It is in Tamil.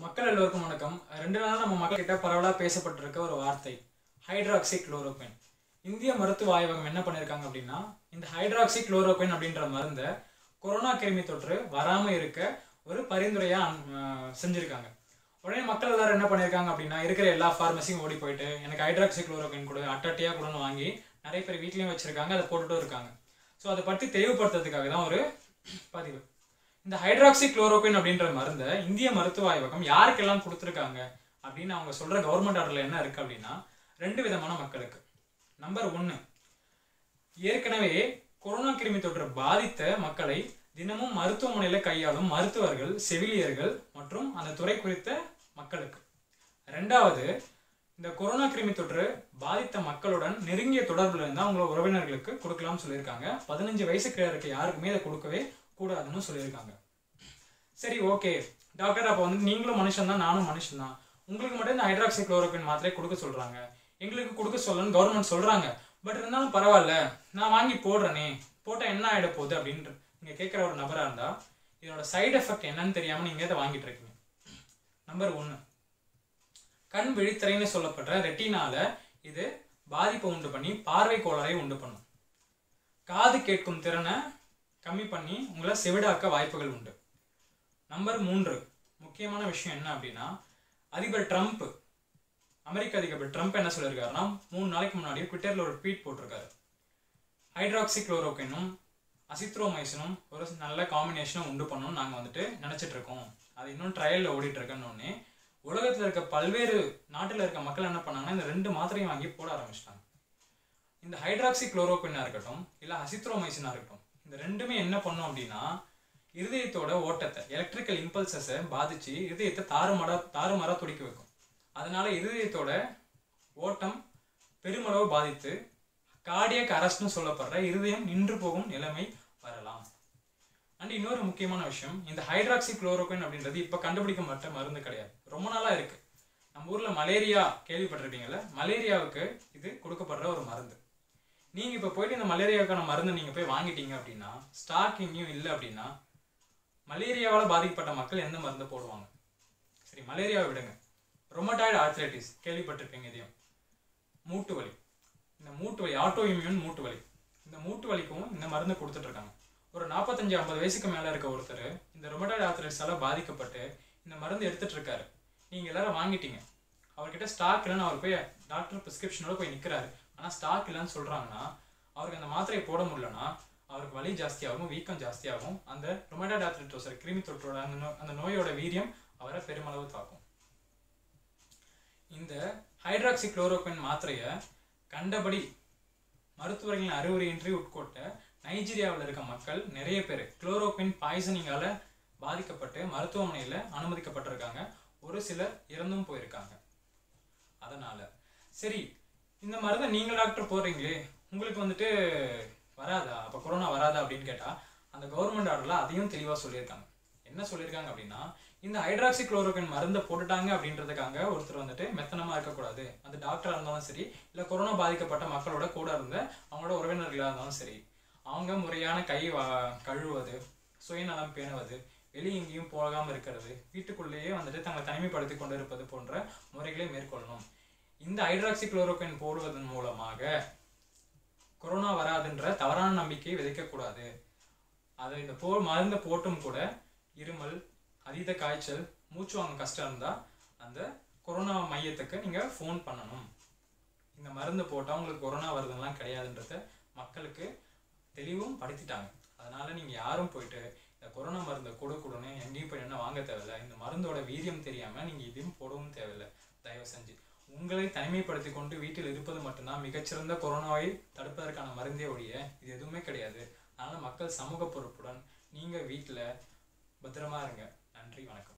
மக்கள் எல்லோருக்கும் வணக்கம் ரெண்டு நாள் நம்ம மக்கள் கிட்ட பரவலாக பேசப்பட்டிருக்க ஒரு வார்த்தை ஹைட்ராக்சி குளோரோக்வின் இந்திய மருத்துவ ஆய்வகம் என்ன பண்ணியிருக்காங்க அப்படின்னா இந்த ஹைட்ராக்சி குளோரோக்வின் அப்படின்ற மருந்தை கொரோனா கிருமி தொற்று வராமல் இருக்க ஒரு பரிந்துரையாக செஞ்சுருக்காங்க உடனே மக்கள் எல்லாரும் என்ன பண்ணியிருக்காங்க அப்படின்னா இருக்கிற எல்லா ஃபார்மசியும் ஓடி போயிட்டு எனக்கு ஹைட்ராக்சி குளோரோக்வின் கொடு அட்டட்டியாக கொடுன்னு வாங்கி நிறைய பேர் வீட்லேயும் வச்சுருக்காங்க அதை போட்டுட்டும் இருக்காங்க ஸோ அதை பற்றி தெளிவுபடுத்துறதுக்காக தான் ஒரு பதிவு இந்த ஹைட்ராக்சி குளோரோக்வின் அப்படின்ற மருந்தை இந்திய மருத்துவ ஆய்வகம் யாருக்கெல்லாம் கொடுத்துருக்காங்க அப்படின்னு அவங்க சொல்ற கவர்மெண்ட் ஆர்டர்ல என்ன இருக்கு அப்படின்னா ரெண்டு விதமான மக்களுக்கு நம்பர் ஒன்று ஏற்கனவே கொரோனா கிருமி தொற்று பாதித்த மக்களை தினமும் மருத்துவமனையில கையாளும் மருத்துவர்கள் செவிலியர்கள் மற்றும் அந்த துறை குறித்த மக்களுக்கு ரெண்டாவது இந்த கொரோனா கிருமி தொற்று பாதித்த மக்களுடன் நெருங்கிய தொடர்புல இருந்தா அவங்கள உறவினர்களுக்கு கொடுக்கலாம்னு சொல்லியிருக்காங்க பதினஞ்சு வயசு கீழே இருக்க யாருக்குமே இதை கொடுக்கவே கூடாதுன்னு சொல்லியிருக்காங்க சரி ஓகே டாக்டர் அப்போ வந்து நீங்களும் மனுஷன் தான் நானும் மனுஷன் தான் உங்களுக்கு மட்டும் இந்த ஹைட்ராக்சி குளோரோக்வின் மாத்திரை கொடுக்க சொல்றாங்க எங்களுக்கு கொடுக்க சொல்லணும்னு கவர்மெண்ட் சொல்றாங்க பட் இருந்தாலும் பரவாயில்ல நான் வாங்கி போடுறேனே போட்டா என்ன ஆயிட போகுது அப்படின்ற நீங்க கேட்குற ஒரு நபரா இருந்தா இதோட சைடு எஃபெக்ட் என்னன்னு தெரியாம நீங்க இதை வாங்கிட்டு இருக்கீங்க நம்பர் ஒன்று கண் விழித்திரைன்னு சொல்லப்படுற ரெட்டினால இது பாதிப்பை உண்டு பண்ணி பார்வை கோளாறை உண்டு பண்ணும் காது கேட்கும் திறனை கம்மி பண்ணி உங்களை செவிடாக்க வாய்ப்புகள் உண்டு நம்பர் மூன்று முக்கியமான விஷயம் என்ன அப்படின்னா அதிபர் ட்ரம்ப் அமெரிக்க அதிபர் ட்ரம்ப் என்ன சொல்லியிருக்காருன்னா மூணு நாளைக்கு முன்னாடி ட்விட்டரில் ஒரு ட்வீட் போட்டிருக்காரு ஹைட்ராக்சி குளோரோக்கினும் அசித்ரோமைசினும் ஒரு நல்ல காம்பினேஷனை உண்டு பண்ணணும்னு நாங்கள் வந்துட்டு நினச்சிட்டு இருக்கோம் அது இன்னும் ட்ரையலில் ஓடிட்டு இருக்கேன்னு உலகத்தில் இருக்க பல்வேறு நாட்டில் இருக்க மக்கள் என்ன பண்ணாங்கன்னா இந்த ரெண்டு மாத்திரையும் வாங்கி போட ஆரம்பிச்சிட்டாங்க இந்த ஹைட்ராக்சி குளோரோக்வினா இருக்கட்டும் இல்லை அசித்ரோமைசினா இருக்கட்டும் இந்த ரெண்டுமே என்ன பண்ணும் அப்படின்னா இருதயத்தோட ஓட்டத்தை எலக்ட்ரிக்கல் இம்பல்சஸை பாதிச்சு இருதயத்தை தாறுமாறா தாறுமாறா துடிக்க வைக்கும் அதனால இருதயத்தோட ஓட்டம் பெருமளவு பாதித்து கார்டியக் அரஸ்ட்னு சொல்லப்படுற இருதயம் நின்று போகும் நிலைமை வரலாம் அண்ட் இன்னொரு முக்கியமான விஷயம் இந்த ஹைட்ராக்சி குளோரோக்வின் அப்படின்றது இப்போ கண்டுபிடிக்கப்பட்ட மருந்து கிடையாது ரொம்ப நாளா இருக்கு நம்ம ஊர்ல மலேரியா கேள்விப்பட்டிருப்பீங்கல்ல மலேரியாவுக்கு இது கொடுக்கப்படுற ஒரு மருந்து நீங்க இப்ப போயிட்டு இந்த மலேரியாவுக்கான மருந்து நீங்க போய் வாங்கிட்டீங்க அப்படின்னா ஸ்டாக் எங்கேயும் இல்லை அப்படின்னா மலேரியாவால் பாதிக்கப்பட்ட மக்கள் எந்த மருந்து போடுவாங்க சரி மலேரியாவை விடுங்க ரொமட்டாய்டு ஆர்த்ரைட்டிஸ் கேள்விப்பட்டிருப்பீங்க இதையும் மூட்டு வலி இந்த மூட்டு வலி ஆட்டோ இம்யூன் மூட்டு வலி இந்த மூட்டு வலிக்கும் இந்த மருந்து கொடுத்துட்டு இருக்காங்க ஒரு நாற்பத்தஞ்சு ஐம்பது வயசுக்கு மேல இருக்க ஒருத்தர் இந்த ரொமட்டாய்டு ஆர்த்ரைட்டிஸால பாதிக்கப்பட்டு இந்த மருந்து எடுத்துட்டு இருக்காரு நீங்க எல்லாரும் வாங்கிட்டீங்க அவர்கிட்ட ஸ்டாக் இல்லைன்னு அவர் போய் டாக்டர் பிரிஸ்கிரிப்ஷனோட போய் நிற்கிறாரு ஆனால் ஸ்டாக் இல்லைன்னு சொல்கிறாங்கன்னா அவருக்கு அந்த மாத்திரையை போட முடியலன்னா அவருக்கு வலி ஜாஸ்தியாகும் வீக்கம் ஜாஸ்தியாகும் அந்த ரொமேட்டாய்டு ஆர்த்ரைட்டோஸ் கிருமி தொற்றோட அந்த நோ அந்த நோயோட வீரியம் அவரை பெருமளவு தாக்கும் இந்த ஹைட்ராக்சி குளோரோக்வின் மாத்திரையை கண்டபடி மருத்துவர்களின் அறிவுரையின்றி உட்கொட்ட நைஜீரியாவில் இருக்க மக்கள் நிறைய பேர் குளோரோக்வின் பாய்சனிங்கால பாதிக்கப்பட்டு மருத்துவமனையில் அனுமதிக்கப்பட்டிருக்காங்க ஒரு சிலர் இறந்தும் போயிருக்காங்க அதனால சரி இந்த மருந்தை நீங்கள் டாக்டர் போடுறீங்களே உங்களுக்கு வந்துட்டு வராதா அப்போ கொரோனா வராதா அப்படின்னு கேட்டால் அந்த கவர்மெண்ட் ஆர்டரில் அதையும் தெளிவாக சொல்லியிருக்காங்க என்ன சொல்லியிருக்காங்க அப்படின்னா இந்த ஹைட்ராக்சி குளோரோக்கின் மருந்தை போட்டுட்டாங்க அப்படின்றதுக்காக ஒருத்தர் வந்துட்டு மெத்தனமாக இருக்கக்கூடாது அந்த டாக்டராக இருந்தாலும் சரி இல்லை கொரோனா பாதிக்கப்பட்ட மக்களோட கூட இருந்த அவங்களோட உறவினர்களாக இருந்தாலும் சரி அவங்க முறையான கை வா கழுவுவது சுயநலம் பேணுவது வெளியே எங்கேயும் போகாமல் இருக்கிறது வீட்டுக்குள்ளேயே வந்துட்டு தங்களை தனிமைப்படுத்தி கொண்டு இருப்பது போன்ற முறைகளை மேற்கொள்ளணும் இந்த ஹைட்ராக்சி குளோரோக்வின் போடுவதன் மூலமாக கொரோனா வராதுன்ற தவறான நம்பிக்கையை விதைக்கக்கூடாது அதை இந்த போ மருந்தை போட்டும் கூட இருமல் அதீத காய்ச்சல் மூச்சு வாங்க கஷ்டம் இருந்தால் அந்த கொரோனா மையத்துக்கு நீங்கள் ஃபோன் பண்ணணும் இந்த மருந்து போட்டால் உங்களுக்கு கொரோனா வருதுலாம் கிடையாதுன்றத மக்களுக்கு தெளிவும் படுத்திட்டாங்க அதனால நீங்கள் யாரும் போயிட்டு இந்த கொரோனா மருந்தை கொடு கொடுன்னு எங்கேயும் போய் என்ன வாங்க தேவையில்ல இந்த மருந்தோட வீரியம் தெரியாமல் நீங்கள் இதையும் போடவும் தேவையில்லை தயவு செஞ்சு உங்களை தனிமைப்படுத்தி கொண்டு வீட்டில் இருப்பது மட்டும்தான் மிகச்சிறந்த கொரோனாவை தடுப்பதற்கான மருந்தே ஒழிய இது எதுவுமே கிடையாது அதனால் மக்கள் சமூக பொறுப்புடன் நீங்கள் வீட்டில் பத்திரமா இருங்க நன்றி வணக்கம்